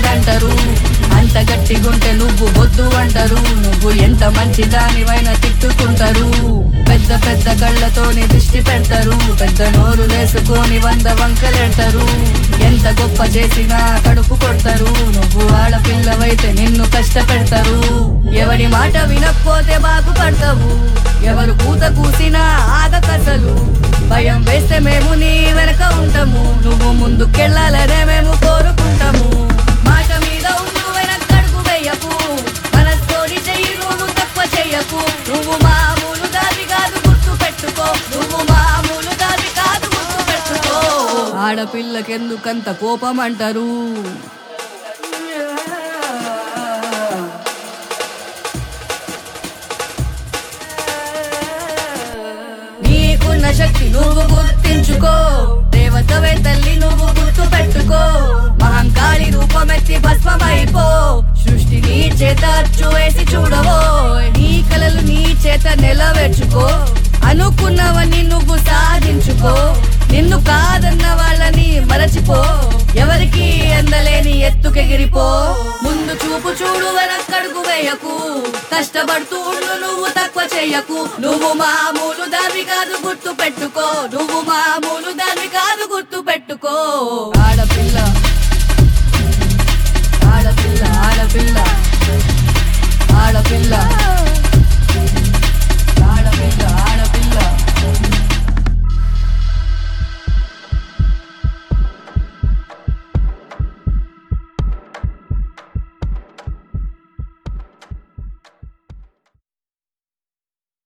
అంటారు అంత గట్టిగుంటే నువ్వు వద్దు అంటారు నువ్వు ఎంత మంచి దానివైనా తిట్టుకుంటారు పెద్ద పెద్ద కళ్ళతోని దృష్టి పెడతారు పెద్ద నోరు వేసుకొని వంద వంకలెడతారు ఎంత గొప్ప చేసినా కడుపు కొడతారు నువ్వు ఆడపిల్లవైతే నిన్ను కష్టపెడతారు ఎవరి మాట వినకపోతే బాగుపడతావు ఎవరు కూత కూసినా ఆగకసలు భయం వేస్తే మేము నీ వెనక ఉంటాము నువ్వు ముందుకెళ్ళాలనే మేము కోరుకుంటాము మాట మీద ఉండు వెనకడుగు వేయకు మనస్తోని చెయ్యి నువ్వు తక్కువ చెయ్యకు నువ్వు మామూలు దారి కాదు గుర్తు పెట్టుకో నువ్వు మామూలు దారి కాదు గుర్తు పెట్టుకో ఆడపిల్లకెందుకంత కోపం అంటారు నీకున్న శక్తి నువ్వు గుర్తించుకో దేవతవే తల్లి నువ్వు గుర్తు పెట్టుకో మహంకాళి రూపమెత్తి భస్మమైపో సృష్టి నీ చేత అచ్చు వేసి చూడవో నీ కలలు నీ చేత నెలవేర్చుకో అనుకున్నవని నువ్వు సాధించుకో నిన్ను కాదన్న వాళ్ళని మరచిపో ఎవరికి అందలేని ఎత్తుకెగిరిపో ముందు చూపు చూడు వెనక్కడుగు వేయకు కష్టపడుతూ ఉండు నువ్వు తక్కువ చెయ్యకు నువ్వు మామూలు దారి కాదు గుర్తు పెట్టుకో నువ్వు మామూలు దారి